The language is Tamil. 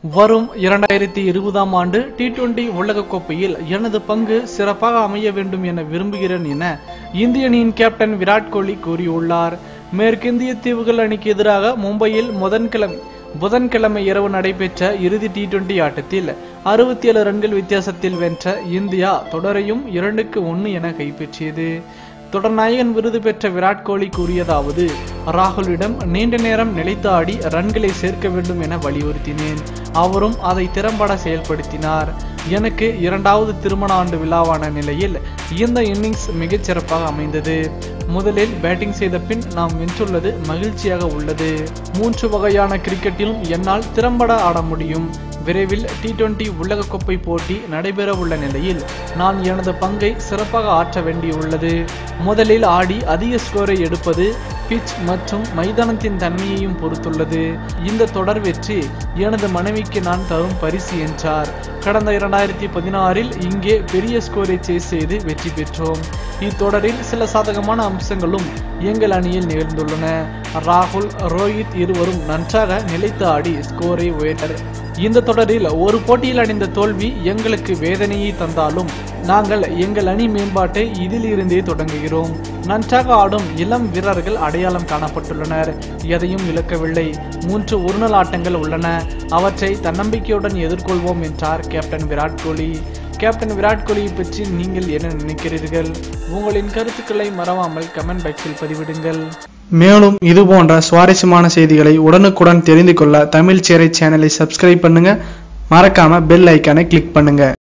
வரும் இரண்டாயிரத்தி இருபதாம் ஆண்டு டி டுவெண்டி உலகக்கோப்பையில் எனது பங்கு சிறப்பாக அமைய வேண்டும் என விரும்புகிறேன் என இந்திய அணியின் கேப்டன் விராட் கோலி கூறியுள்ளார் மேற்கிந்திய தீவுகள் அணிக்கு எதிராக மும்பையில் முதன்கிழமை புதன்கிழமை இரவு நடைபெற்ற இறுதி டி டுவெண்டி ஆட்டத்தில் அறுபத்தி ஏழு ரன்கள் வித்தியாசத்தில் வென்ற இந்தியா தொடரையும் இரண்டுக்கு ஒன்று என கைப்பற்றியது தொடர்நாயகன் விருது பெற்ற விராட் கோலி கூறியதாவது ராகுலிடம் நீண்ட நேரம் நிலைத்து ஆடி ரன்களை சேர்க்க வேண்டும் என வலியுறுத்தினேன் அவரும் அதை திறம்பட செயல்படுத்தினார் எனக்கு இரண்டாவது திருமண ஆண்டு விழாவான நிலையில் இந்த இன்னிங்ஸ் மிகச் சிறப்பாக அமைந்தது முதலில் பேட்டிங் செய்த பின் நாம் வென்றுள்ளது மகிழ்ச்சியாக உள்ளது மூன்று வகையான கிரிக்கெட்டிலும் என்னால் திறம்பட ஆட முடியும் விரைவில் டி டுவெண்டி உலகக்கோப்பை போட்டி நடைபெறவுள்ள நிலையில் நான் எனது பங்கை சிறப்பாக ஆற்ற வேண்டியுள்ளது முதலில் ஆடி அதிக ஸ்கோரை எடுப்பது பிச் மற்றும் மைதானத்தின் தன்மையையும் பொறுத்துள்ளது இந்த தொடர் வெற்றி எனது மனைவிக்கு நான் தரும் பரிசு என்றார் கடந்த இரண்டாயிரத்தி பதினாறில் இங்கே பெரிய ஸ்கோரை சேஸ் செய்து வெற்றி பெற்றோம் இத்தொடரில் சில சாதகமான அம்சங்களும் எங்கள் அணியில் நிகழ்ந்துள்ளன ராகுல் ரோஹித் இருவரும் நன்றாக நிலைத்து ஆடி ஸ்கோரை உயர்த்தர் இந்த தொடரில் ஒரு போட்டியில் அடைந்த தோல்வி எங்களுக்கு வேதனையை தந்தாலும் நாங்கள் எங்கள் அணி மேம்பாட்டை இதில் இருந்தே தொடங்குகிறோம் நன்றாக ஆடும் இளம் வீரர்கள் அடையாளம் காணப்பட்டுள்ளனர் எதையும் இழக்கவில்லை மூன்று ஒருநாள் ஆட்டங்கள் உள்ளன அவற்றை தன்னம்பிக்கையுடன் எதிர்கொள்வோம் என்றார் கேப்டன் விராட் கோலி கேப்டன் விராட் கோலியை பற்றி நீங்கள் என்ன நினைக்கிறீர்கள் உங்களின் கருத்துக்களை மறவாமல் கமெண்ட் பாக்ஸில் பதிவிடுங்கள் மேலும் இது போன்ற சுவாரஸ்யமான செய்திகளை உடனுக்குடன் தெரிந்து கொள்ள தமிழ் சேரை சேனலை சப்ஸ்கிரைப் பண்ணுங்க மறக்காம பெல் ஐக்கானை கிளிக் பண்ணுங்க